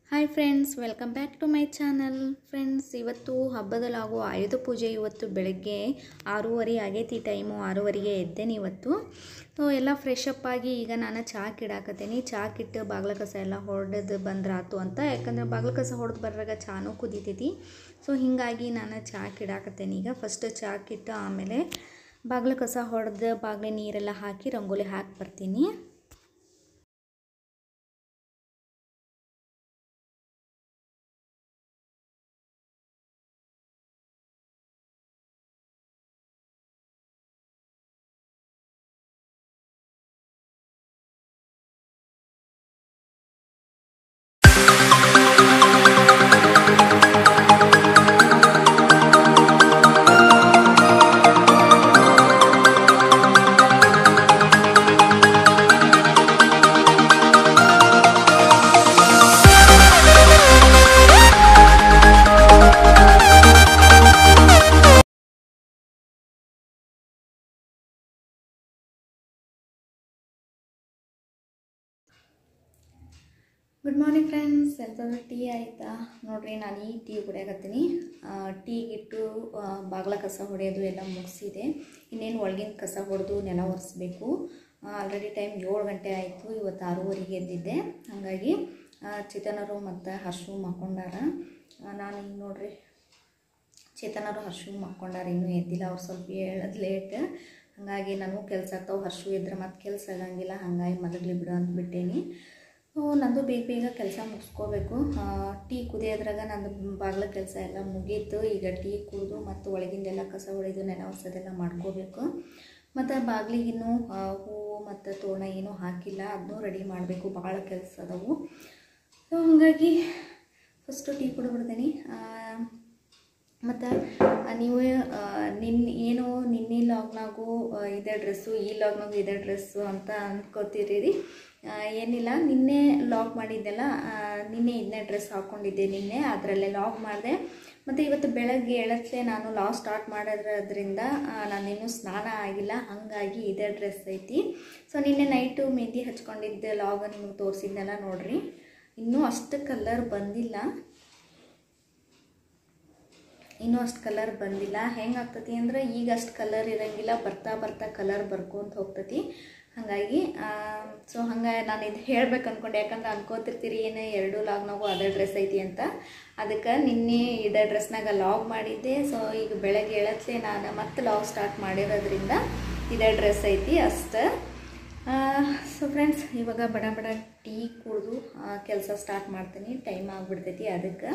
hi friends welcome back to my channel friends ಇವತ್ತು ಹಬ್ಬದಲ್ಲಾಗೋ ಆಯುಧ ಪೂಜೆ ಇವತ್ತು ಬೆಳಗ್ಗೆ ಆರೂವರೆ ಆಗೈತಿ ಟೈಮು ಆರೂವರೆಗೆ ಎದ್ದೇನೆ ಇವತ್ತು ಸೊ ಎಲ್ಲ ಫ್ರೆಶ್ ಅಪ್ ಆಗಿ ಈಗ ನಾನು ಚಾಕ್ ಇಡಾಕತ್ತೀನಿ ಚಾಕ್ ಇಟ್ಟು ಬಾಗ್ಲ ಕಸ ಎಲ್ಲ ಹೊಡೆದು ಬಂದ್ರಾತು ಅಂತ ಯಾಕಂದ್ರೆ ಬಾಗ್ಲ ಕಸ ಹೊಡೆದು ಬರೋವಾಗ ಚಾನು ಕುದೀತೈತಿ ಸೊ ಹೀಗಾಗಿ ನಾನು ಚಾಕ್ ಇಡಾಕತ್ತೇನೆ ಈಗ ಫಸ್ಟ್ ಚಾಕ್ ಇಟ್ಟು ಆಮೇಲೆ ಬಾಗ್ಲ ಕಸ ಹೊಡೆದು ಬಾಗ್ಲೆ ನೀರೆಲ್ಲ ಹಾಕಿ ರಂಗೋಲಿ ಹಾಕಿ ಬರ್ತೀನಿ ಗುಡ್ ಮಾರ್ನಿಂಗ್ ಫ್ರೆಂಡ್ಸ್ ಎಲ್ಲರೂ ಟೀ ಆಯಿತಾ ನೋಡ್ರಿ ನಾನು ಈ ಟೀ ಕುಡಿಯಾಕತ್ತೀನಿ ಟೀಗಿಟ್ಟು ಬಾಗ್ಲ ಕಸ ಹೊಡೆಯೋದು ಎಲ್ಲ ಮುಗಿಸಿದೆ ಇನ್ನೇನು ಒಳಗಿನ ಕಸ ಹೊಡೆದು ನೆಲ ಒರೆಸ್ಬೇಕು ಆಲ್ರೆಡಿ ಟೈಮ್ ಏಳು ಗಂಟೆ ಆಯಿತು ಇವತ್ತು ಆರೂವರೆಗೆ ಎದ್ದಿದ್ದೆ ಹಾಗಾಗಿ ಚೇತನರು ಮತ್ತು ಹರ್ಷು ಮಕ್ಕೊಂಡಾರ ನಾನು ಈಗ ನೋಡ್ರಿ ಚೇತನರು ಹರ್ಷು ಮಕ್ಕೊಂಡಾರ ಇನ್ನೂ ಎದ್ದಿಲ್ಲ ಅವ್ರು ಸ್ವಲ್ಪ ಹೇಳೋದು ಲೇಟ್ ಹಾಗಾಗಿ ನಾನು ಕೆಲಸ ಆಗ್ತಾವೆ ಹರ್ಷು ಇದ್ರೆ ಮತ್ತೆ ಕೆಲಸ ಆಗಂಗಿಲ್ಲ ಹಾಗಾಗಿ ಮಲಗಲಿ ಬಿಡು ಅಂತ ಬಿಟ್ಟೇನಿ ನಂದು ಬೇಗ ಬೇಗ ಕೆಲಸ ಮುಗಿಸ್ಕೋಬೇಕು ಟೀ ಕುದಿಯೋದ್ರಾಗ ನಂದು ಬಾಗ್ಲ ಕೆಲಸ ಎಲ್ಲ ಮುಗೀತು ಈಗ ಟೀ ಕುಡಿದು ಮತ್ತು ಒಳಗಿಂದೆಲ್ಲ ಕಸ ಹೊಡೆದು ನೆಲ ಒರೆಸೋದೆಲ್ಲ ಮಾಡ್ಕೋಬೇಕು ಮತ್ತು ಬಾಗಿಲಿಗಿನ್ನೂ ಹೂವು ಮತ್ತು ತೋರಣ ಏನೂ ಹಾಕಿಲ್ಲ ಅದನ್ನೂ ರೆಡಿ ಮಾಡಬೇಕು ಭಾಳ ಕೆಲಸ ಅದಾವು ಸೊ ಹಾಗಾಗಿ ಫಸ್ಟು ಟೀ ಕುಡಿಬಿಡ್ತೀನಿ ಮತ್ತು ನೀವು ನಿನ್ನ ಏನು ನಿನ್ನೆ ಲಾಗ್ನಾಗೂ ಇದೇ ಡ್ರೆಸ್ಸು ಈ ಲಾಗ್ನಾಗೂ ಇದೇ ಡ್ರೆಸ್ಸು ಅಂತ ಅಂದ್ಕೋತೀರಿ ಏನಿಲ್ಲ ನಿನ್ನೆ ಲಾಗ್ ಮಾಡಿದ್ದೆಲ್ಲ ನಿನ್ನೆ ಇದನ್ನೇ ಡ್ರೆಸ್ ಹಾಕ್ಕೊಂಡಿದ್ದೆ ನಿನ್ನೆ ಅದರಲ್ಲೇ ಲಾಗ್ ಮಾಡಿದೆ ಮತ್ತು ಇವತ್ತು ಬೆಳಗ್ಗೆ ಏಳಕ್ಕೆ ನಾನು ಲಾಗ್ ಸ್ಟಾರ್ಟ್ ಮಾಡೋದ್ರಿಂದ ನಾನಿನ್ನೂ ಸ್ನಾನ ಆಗಿಲ್ಲ ಹಾಗಾಗಿ ಇದೇ ಡ್ರೆಸ್ ಐತಿ ಸೊ ನಿನ್ನೆ ನೈಟು ಮೆಹಂದಿ ಹಚ್ಕೊಂಡಿದ್ದೆ ಲಾಗ್ ನಿಮಗೆ ತೋರಿಸಿದ್ನೆಲ್ಲ ನೋಡ್ರಿ ಇನ್ನೂ ಅಷ್ಟು ಕಲರ್ ಬಂದಿಲ್ಲ ಇನ್ನೂ ಅಷ್ಟು ಕಲರ್ ಬಂದಿಲ್ಲ ಹೆಂಗೆ ಆಗ್ತತಿ ಅಂದ್ರೆ ಈಗ ಅಷ್ಟು ಕಲರ್ ಇರೋಂಗಿಲ್ಲ ಬರ್ತಾ ಬರ್ತಾ ಕಲರ್ ಬರ್ಕೊಂತ ಹೋಗ್ತತಿ ಹಾಗಾಗಿ ಸೊ ಹಂಗೆ ನಾನು ಇದು ಹೇಳ್ಬೇಕು ಅಂದ್ಕೊಂಡೆ ಯಾಕಂದ್ರೆ ಅನ್ಕೋತಿರ್ತೀರಿ ಏನು ಎರಡು ಲಾಗ್ನಾಗೂ ಅದೇ ಡ್ರೆಸ್ ಐತಿ ಅಂತ ಅದಕ್ಕೆ ನಿನ್ನೆ ಇದೇ ಡ್ರೆಸ್ನಾಗ ಲಾಗ್ ಮಾಡಿದ್ದೆ ಸೊ ಈಗ ಬೆಳಗ್ಗೆ ಹೇಳತ್ಲೆ ನಾನು ಮತ್ತೆ ಲಾಗ್ ಸ್ಟಾರ್ಟ್ ಮಾಡಿರೋದ್ರಿಂದ ಇದೇ ಡ್ರೆಸ್ ಐತಿ ಅಷ್ಟು ಸೊ ಫ್ರೆಂಡ್ಸ್ ಇವಾಗ ಬಡ ಬಡ ಟೀ ಕುಡಿದು ಕೆಲಸ ಸ್ಟಾರ್ಟ್ ಮಾಡ್ತೀನಿ ಟೈಮ್ ಆಗಿಬಿಡ್ತೈತಿ ಅದಕ್ಕೆ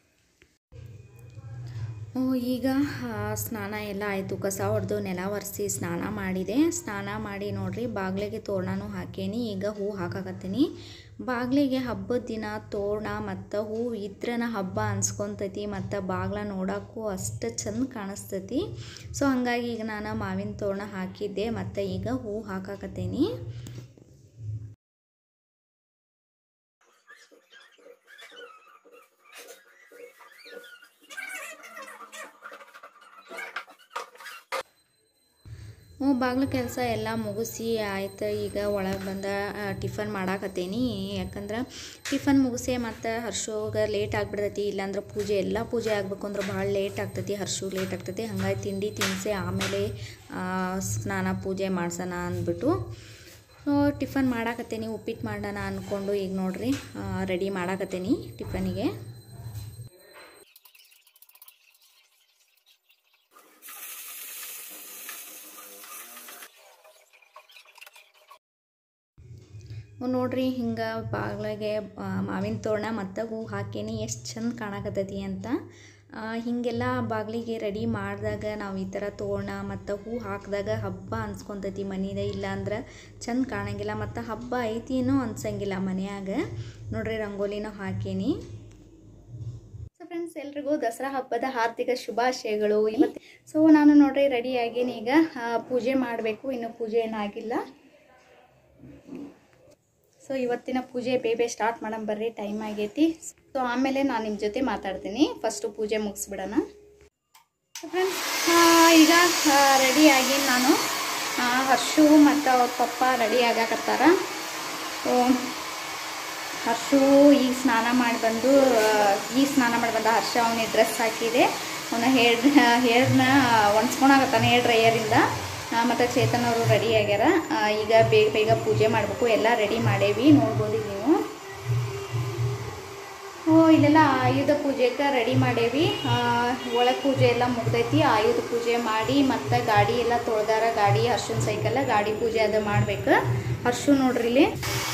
ಈಗ ಸ್ನಾನ ಎಲ್ಲ ಆಯಿತು ಕಸ ಹೊಡೆದು ನೆಲ ಒರೆಸಿ ಸ್ನಾನ ಮಾಡಿದೆ ಸ್ನಾನ ಮಾಡಿ ನೋಡ್ರಿ ಬಾಗಿಲಿಗೆ ತೋರಣನೂ ಹಾಕೇನಿ ಈಗ ಹೂ ಹಾಕಾಕತ್ತೀನಿ ಬಾಗಿಲಿಗೆ ಹಬ್ಬದ ದಿನ ತೋರಣ ಮತ್ತು ಹೂ ಇದ್ರನ ಹಬ್ಬ ಅನ್ಸ್ಕೊತೈತಿ ಮತ್ತು ಬಾಗ್ಲ ನೋಡೋಕ್ಕೂ ಅಷ್ಟು ಚಂದ ಕಾಣಿಸ್ತೈತಿ ಸೊ ಹಾಗಾಗಿ ಈಗ ನಾನು ಮಾವಿನ ತೋರಣ ಹಾಕಿದ್ದೆ ಮತ್ತು ಈಗ ಹೂ ಹಾಕಾಕತ್ತೀನಿ ಹ್ಞೂ ಬಾಗಿಲು ಕೆಲಸ ಎಲ್ಲ ಮುಗಿಸಿ ಆಯ್ತು ಈಗ ಒಳಗೆ ಬಂದ ಟಿಫನ್ ಮಾಡಾಕತ್ತೇನಿ ಯಾಕಂದ್ರೆ ಟಿಫನ್ ಮುಗಿಸಿ ಮತ್ತು ಹರ್ಷೋಗ ಲೇಟ್ ಆಗಿಬಿಡ್ತೈತಿ ಇಲ್ಲಾಂದ್ರೆ ಪೂಜೆ ಎಲ್ಲ ಪೂಜೆ ಆಗ್ಬೇಕು ಅಂದ್ರೆ ಭಾಳ ಲೇಟ್ ಆಗ್ತೈತಿ ಹರ್ಷು ಲೇಟ್ ಆಗ್ತೈತಿ ಹಂಗಾಗಿ ತಿಂಡಿ ತಿನ್ನಿಸಿ ಆಮೇಲೆ ಸ್ನಾನ ಪೂಜೆ ಮಾಡ್ಸೋಣ ಅಂದ್ಬಿಟ್ಟು ಟಿಫನ್ ಮಾಡಾಕತ್ತೇನಿ ಉಪ್ಪಿಟ್ಟು ಮಾಡೋಣ ಅಂದ್ಕೊಂಡು ಈಗ ನೋಡ್ರಿ ರೆಡಿ ಮಾಡಾಕತ್ತೇನಿ ಟಿಫನಿಗೆ ನೋಡ್ರಿ ಹಿಂಗೆ ಬಾಗಿಲಿಗೆ ಮಾವಿನ ತೋರಣ ಮತ್ತು ಹೂ ಹಾಕೇನಿ ಎಷ್ಟು ಚಂದ ಕಾಣಕತ್ತೈತಿ ಅಂತ ಹೀಗೆಲ್ಲ ಬಾಗಿಲಿಗೆ ರೆಡಿ ಮಾಡಿದಾಗ ನಾವು ಈ ಥರ ತೋರಣ ಮತ್ತು ಹೂ ಹಾಕಿದಾಗ ಹಬ್ಬ ಅನ್ಸ್ಕೊತೈತಿ ಮನೆಯದ ಇಲ್ಲಾಂದ್ರೆ ಚಂದ ಕಾಣಂಗಿಲ್ಲ ಮತ್ತು ಹಬ್ಬ ಐತಿನೂ ಅನ್ಸಂಗಿಲ್ಲ ಮನೆಯಾಗ ನೋಡ್ರಿ ರಂಗೋಲಿನೂ ಹಾಕೇನಿ ಸೊ ಫ್ರೆಂಡ್ಸ್ ಎಲ್ರಿಗೂ ದಸರಾ ಹಬ್ಬದ ಹಾರ್ದಿಕ ಶುಭಾಶಯಗಳು ಇವತ್ತು ಸೊ ನಾನು ನೋಡ್ರಿ ರೆಡಿ ಆಗೇನಿ ಈಗ ಪೂಜೆ ಮಾಡಬೇಕು ಇನ್ನು ಪೂಜೆ ಏನಾಗಿಲ್ಲ ಸೊ ಇವತ್ತಿನ ಪೂಜೆ ಬೇಬೆ ಸ್ಟಾರ್ಟ್ ಮಾಡೋಣ ಬರ್ರಿ ಟೈಮ್ ಆಗೈತಿ ಸೊ ಆಮೇಲೆ ನಾನು ನಿಮ್ಮ ಜೊತೆ ಮಾತಾಡ್ತೀನಿ ಫಸ್ಟು ಪೂಜೆ ಮುಗಿಸ್ಬಿಡೋಣ ಫ್ರೆಂಡ್ಸ್ ಈಗ ರೆಡಿಯಾಗಿ ನಾನು ಹರ್ಷು ಮತ್ತು ಅವ್ರ ಪಪ್ಪ ರೆಡಿ ಆಗಾಕತ್ತಾರ ಸೊ ಹರ್ಷು ಈಗ ಸ್ನಾನ ಮಾಡಿ ಬಂದು ಆ, ಈಗ ಸ್ನಾನ ಮಾಡಿ ಬಂದ ಹರ್ಷ ಅವನಿಗೆ ಡ್ರೆಸ್ ಹಾಕಿದೆ ಅವನ ಹೇರ್ ಹೇರ್ನ ಒಣಸ್ಕೊಳಕತ್ತಾನೆ ಹೇರ್ ಡ್ರೈಯರಿಂದ ಮತ್ತು ಚೇತನ್ ಅವರು ರೆಡಿ ಆಗ್ಯಾರ ಆ, ಈಗ ಬೇಗ ಬೇಗ ಪೂಜೆ ಮಾಡಬೇಕು ಎಲ್ಲ ರೆಡಿ ಮಾಡೇವಿ ನೋಡ್ಬೋದು ಈಗ ನೀವು ಓ ಇಲ್ಲೆಲ್ಲ ಆಯುಧ ಪೂಜೆಗೆ ರೆಡಿ ಮಾಡೇವಿ ಒಳಗೆ ಪೂಜೆ ಎಲ್ಲ ಮುಗ್ದೈತಿ ಆಯುಧ ಪೂಜೆ ಮಾಡಿ ಮತ್ತು ಗಾಡಿ ಎಲ್ಲ ತೊಳ್ದಾರ ಗಾಡಿ ಹರ್ಷನ್ ಸೈಕಲ್ ಗಾಡಿ ಪೂಜೆ ಅದು ಮಾಡ್ಬೇಕು ಹರ್ಷು ನೋಡ್ರಿ ಇಲ್ಲಿ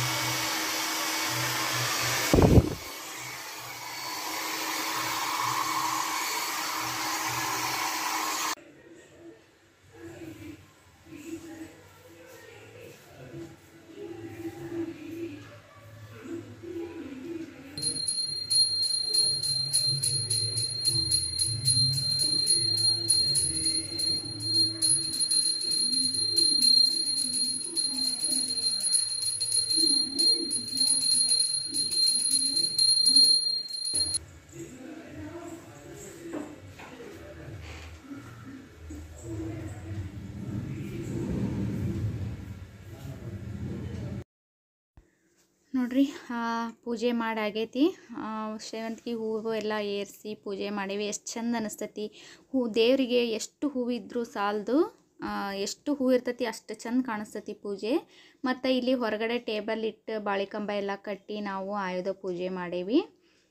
ನೋಡ್ರಿ ಆ, ಪೂಜೆ ಮಾಡಾಗೈತಿ ಸೇವಂತಿಗೆ ಹೂವು ಎಲ್ಲ ಏರಿಸಿ ಪೂಜೆ ಮಾಡೀವಿ ಎಷ್ಟು ಚಂದ ಅನಿಸ್ತೈತಿ ಹೂ ದೇವರಿಗೆ ಎಷ್ಟು ಹೂವಿದ್ರೂ ಸಾಲದು ಎಷ್ಟು ಹೂ ಇರ್ತೈತಿ ಅಷ್ಟು ಚಂದ ಕಾಣಿಸ್ತೈತಿ ಪೂಜೆ ಮತ್ತು ಇಲ್ಲಿ ಹೊರಗಡೆ ಟೇಬಲ್ ಇಟ್ಟು ಬಾಳಿಕಂಬ ಎಲ್ಲ ಕಟ್ಟಿ ನಾವು ಆಯುಧ ಪೂಜೆ ಮಾಡೇವಿ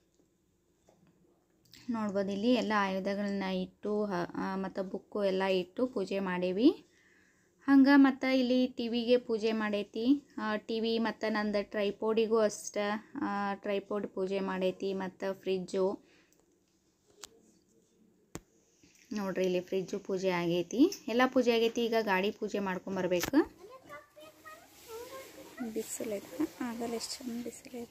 ನೋಡ್ಬೋದು ಇಲ್ಲಿ ಎಲ್ಲ ಆಯುಧಗಳನ್ನ ಇಟ್ಟು ಮತ್ತು ಬುಕ್ಕು ಎಲ್ಲ ಇಟ್ಟು ಪೂಜೆ ಮಾಡೇವಿ ಹಂಗೆ ಮತ್ತು ಇಲ್ಲಿ ಟಿ ವಿಗೆ ಪೂಜೆ ಮಾಡೈತಿ ಟಿ ವಿ ಮತ್ತು ನಂದು ಟ್ರೈಪೋಡಿಗೂ ಅಷ್ಟೇ ಟ್ರೈಪೋಡ್ ಪೂಜೆ ಮಾಡೈತಿ ಮತ್ತು ಫ್ರಿಜ್ಜು ನೋಡ್ರಿ ಇಲ್ಲಿ ಫ್ರಿಜ್ಜು ಪೂಜೆ ಆಗೈತಿ ಎಲ್ಲ ಪೂಜೆ ಆಗೈತಿ ಈಗ ಗಾಡಿ ಪೂಜೆ ಮಾಡ್ಕೊಂಬರ್ಬೇಕು ಬಿಸಿಲೈತೆ ಆಗಲ್ಲ ಎಷ್ಟು ಚಂದ ಬಿಸಿಲೈತೆ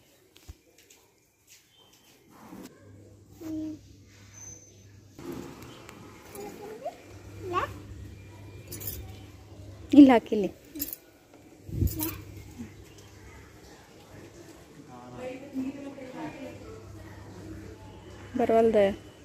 ಇಲ್ಲ ಹಾಕಿಲ್ಲಿ ಬರವಲ್ದ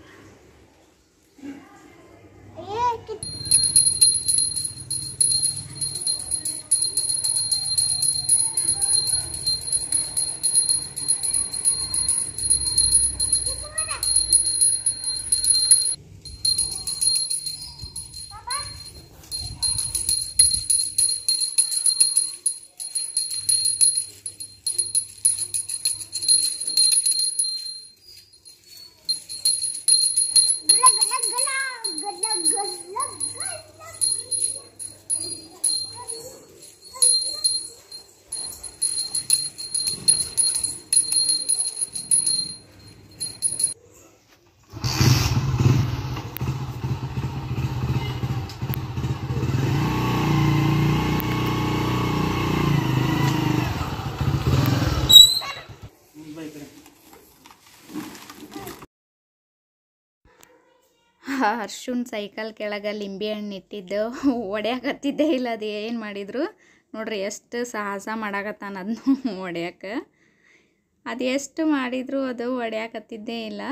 ಹರ್ಷುನ್ ಸೈಕಲ್ ಕೆಳಗೆ ಲಿಂಬೆ ಹಣ್ಣು ಇಟ್ಟಿದ್ದು ಒಡ್ಯಾಕತ್ತಿದ್ದೇ ಇಲ್ಲ ಅದು ಏನು ಮಾಡಿದ್ರು ನೋಡ್ರಿ ಎಷ್ಟು ಸಾಹಸ ಮಾಡಾಕತ್ತಾನ ಅದನ್ನು ಒಡ್ಯಾಕ ಅದು ಎಷ್ಟು ಮಾಡಿದ್ರು ಅದು ಒಡ್ಯಾಕತ್ತಿದ್ದೇ ಇಲ್ಲ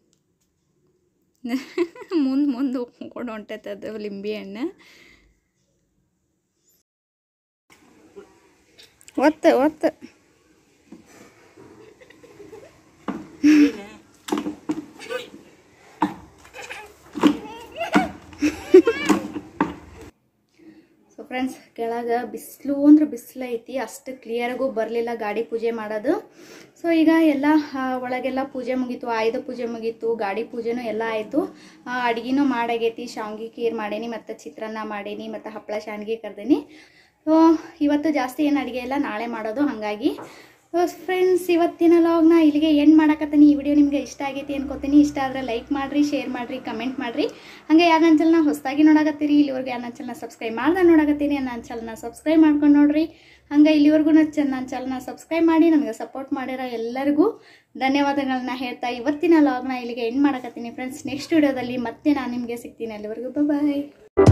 ಮುಂದೆ ಮುಂದೆ ಹೋಗ್ಕೊಂಡು ಹೊಂಟೈತೆ ಅದು ಲಿಂಬೆ ಹಣ್ಣು ಒತ್ತು ಒತ್ತು ಸೊ ಫ್ರೆಂಡ್ಸ್ ಕೆಳಗೆ ಬಿಸಿಲು ಅಂದ್ರೆ ಬಿಸಿಲು ಐತಿ ಅಷ್ಟು ಕ್ಲಿಯರಾಗೂ ಬರಲಿಲ್ಲ ಗಾಡಿ ಪೂಜೆ ಮಾಡೋದು ಸೊ ಈಗ ಎಲ್ಲ ಆ, ಒಳಗೆಲ್ಲ ಪೂಜೆ ಮುಗೀತು ಆಯುಧ ಪೂಜೆ ಮುಗೀತು ಗಾಡಿ ಪೂಜೆನೂ ಎಲ್ಲ ಆಯಿತು ಅಡುಗೆನೂ ಮಾಡಾಗೈತಿ ಶಾವ್ಗೆ ಖೀರ್ ಮಾಡೀನಿ ಮತ್ತು ಚಿತ್ರಾನ್ನ ಮಾಡೀನಿ ಮತ್ತು ಹಪ್ಪಳ ಶಾನ್ಗೆ ಕರ್ದೀನಿ ಸೊ ಇವತ್ತು ಜಾಸ್ತಿ ಏನು ಅಡುಗೆ ಇಲ್ಲ ನಾಳೆ ಮಾಡೋದು ಹಾಗಾಗಿ ಫ್ರೆಂಡ್ಸ್ ಇವತ್ತಿನ ಲಾಗ್ನ ಇಲ್ಲಿಗೆ ಎಂಡ್ ಮಾಡಕತ್ತೀನಿ ಈ ವಿಡಿಯೋ ನಿಮಗೆ ಇಷ್ಟ ಆಗೈತಿ ಅನ್ಕೋತೀನಿ ಇಷ್ಟ ಆದರೆ ಲೈಕ್ ಮಾಡಿರಿ ಶೇರ್ ಮಾಡಿರಿ ಕಮೆಂಟ್ ಮಾಡಿರಿ ಹಾಗೆ ಯಾರು ನನ್ನ ಚಾನಲ್ನ ಹೊಸದಾಗಿ ನೋಡಕತ್ತೀರಿ ಇಲ್ಲಿವರೆಗೆ ಯಾರು ನನ್ನ ಚಾನಲ್ನ ಸಬ್ಸ್ಕ್ರೈಬ್ ಮಾಡ್ದೆ ನೋಡಕತ್ತೀನಿ ನನ್ನ ಚಾನಲ್ನ ಸಬ್ಸ್ಕ್ರೈಬ್ ಮಾಡ್ಕೊಂಡು ನೋಡ್ರಿ ಹಂಗೆ ಇಲ್ಲಿವರೆಗೂ ನನ್ನ ನನ್ನ ಚಾನಲ್ನ ಸಬ್ಸ್ಕ್ರೈಬ್ ಮಾಡಿ ನನಗೆ ಸಪೋರ್ಟ್ ಮಾಡಿರೋ ಎಲ್ಲರಿಗೂ ಧನ್ಯವಾದಗಳನ್ನ ಹೇಳ್ತಾ ಇವತ್ತಿನ ಲಾಗ್ನ ಇಲ್ಲಿಗೆ ಎಂಡ್ ಮಾಡಕತ್ತೀನಿ ಫ್ರೆಂಡ್ಸ್ ನೆಕ್ಸ್ಟ್ ವಿಡಿಯೋದಲ್ಲಿ ಮತ್ತೆ ನಾನು ನಿಮಗೆ ಸಿಗ್ತೀನಿ ಅಲ್ಲಿವರೆಗೂ ಬಾಯ್